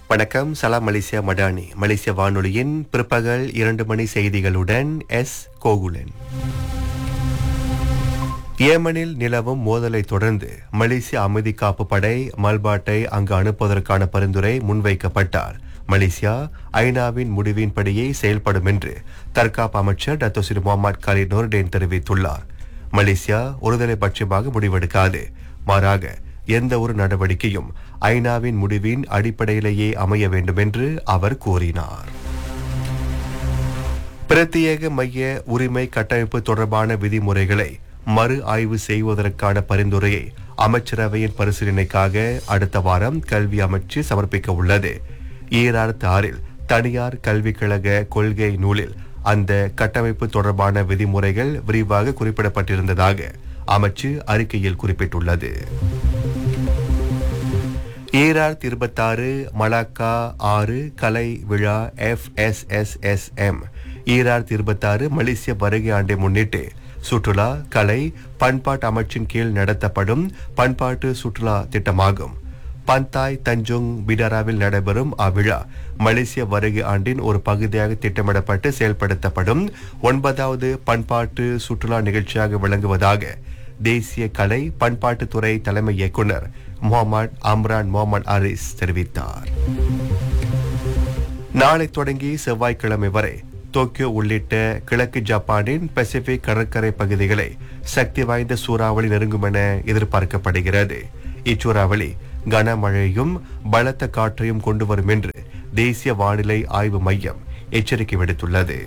வணக்கம் சலாம் மலேசியா மடானி மலேசிய வானொலியின் பிற்பகல் இரண்டு மணி செய்திகளுடன் எஸ் கோகுலன் ஏமனில் நிலவும் மோதலை தொடர்ந்து மலேசிய அமைதி காப்பு படை மல்பாட்டை அங்கு அனுப்புவதற்கான பரிந்துரை முன்வைக்கப்பட்டார் மலேசியா ஐநாவின் முடிவின்படியே செயல்படும் என்று தற்காப்பு அமைச்சர் டத்தோசிர் முகமது கலீத் நோர்டேன் தெரிவித்துள்ளார் மலேசியா ஒருதலை பட்சமாக முடிவெடுக்காது மாறாக எந்த ஒரு நடவடிக்கையும் ஐநாவின் முடிவின் அடிப்படையிலேயே அமைய வேண்டும் என்று அவர் கூறினார் பிரத்யேக மைய உரிமை கட்டமைப்பு தொடர்பான விதிமுறைகளை மறு ஆய்வு செய்வதற்கான பரிந்துரையை அமைச்சரவையின் பரிசீலனைக்காக அடுத்த வாரம் கல்வி அமைச்சு சமர்ப்பிக்க உள்ளது ஈராயிரத்து ஆறில் தனியார் கல்விக் கழக கொள்கை நூலில் அந்த கட்டமைப்பு தொடர்பான விதிமுறைகள் விரிவாக குறிப்பிடப்பட்டிருந்ததாக அமைச்சு அறிக்கையில் குறிப்பிட்டுள்ளது ஈராயிரத்தி இருபத்தாறு மலாக்கா ஆறு கலை விழா F S S S M ஈராயிரத்தி இருபத்தாறு மலேசிய வருகை ஆண்டை முன்னிட்டு சுற்றுலா கலை பண்பாட்டு அமைச்சின் கீழ் நடத்தப்படும் பண்பாட்டு சுற்றுலா திட்டமாகும் பந்தாய் தஞ்சுங் பிடாராவில் நடைபெறும் அவ்விழா மலேசிய வருகை ஆண்டின் ஒரு பகுதியாக திட்டமிடப்பட்டு செயல்படுத்தப்படும் ஒன்பதாவது பண்பாட்டு சுற்றுலா நிகழ்ச்சியாக விளங்குவதாக தேசிய கலை பண்பாட்டுத்துறை தலைமை இயக்குனர் முகமது அம்ரான் முகமது அரிஸ் தெரிவித்தார் நாளை தொடங்கி செவ்வாய்க்கிழமை வரை டோக்கியோ உள்ளிட்ட கிழக்கு ஜப்பானின் பசிபிக் கடற்கரை பகுதிகளை சக்தி வாய்ந்த சூறாவளி நெருங்கும் என எதிர்பார்க்கப்படுகிறது இச்சூறாவளி கனமழையும் பலத்த காற்றையும் கொண்டு வரும் என்று தேசிய வானிலை ஆய்வு மையம் எச்சரிக்கை விடுத்துள்ளது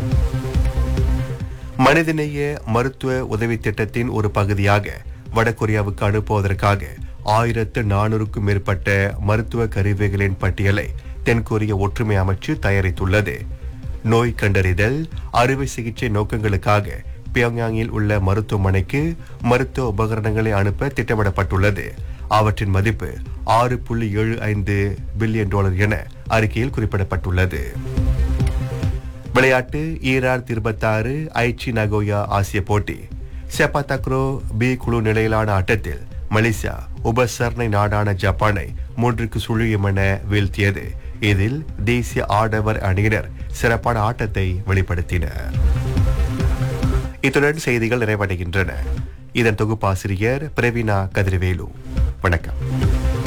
மனிதநேய மருத்துவ உதவி திட்டத்தின் ஒரு பகுதியாக வடகொரியாவுக்கு அனுப்புவதற்காக ஆயிரத்து நானூறுக்கும் மேற்பட்ட மருத்துவ கருவிகளின் பட்டியலை தென்கொரிய ஒற்றுமை அமைச்சு தயாரித்துள்ளது நோய் கண்டறிதல் அறுவை சிகிச்சை நோக்கங்களுக்காக பியோங்யாங்கில் உள்ள மருத்துவமனைக்கு மருத்துவ உபகரணங்களை அனுப்ப திட்டமிடப்பட்டுள்ளது அவற்றின் மதிப்பு ஆறு புள்ளி ஏழு ஐந்து பில்லியன் டாலர் என அறிக்கையில் குறிப்பிடப்பட்டுள்ளது விளையாட்டு ஈராயிரத்தி இருபத்தாறு ஐச்சி நகோயா ஆசிய போட்டி செப்பா தக்ரோ பி குழு நிலையிலான ஆட்டத்தில் மலேசியா உபசரணை நாடான ஜப்பானை மூன்றுக்கு சுழியம் என வீழ்த்தியது இதில் தேசிய ஆடவர் அணியினர் சிறப்பான ஆட்டத்தை வெளிப்படுத்தினர் இத்துடன் செய்திகள் நிறைவடைகின்றன இதன் தொகுப்பாசிரியர் பிரவீனா கதிர்வேலு வணக்கம்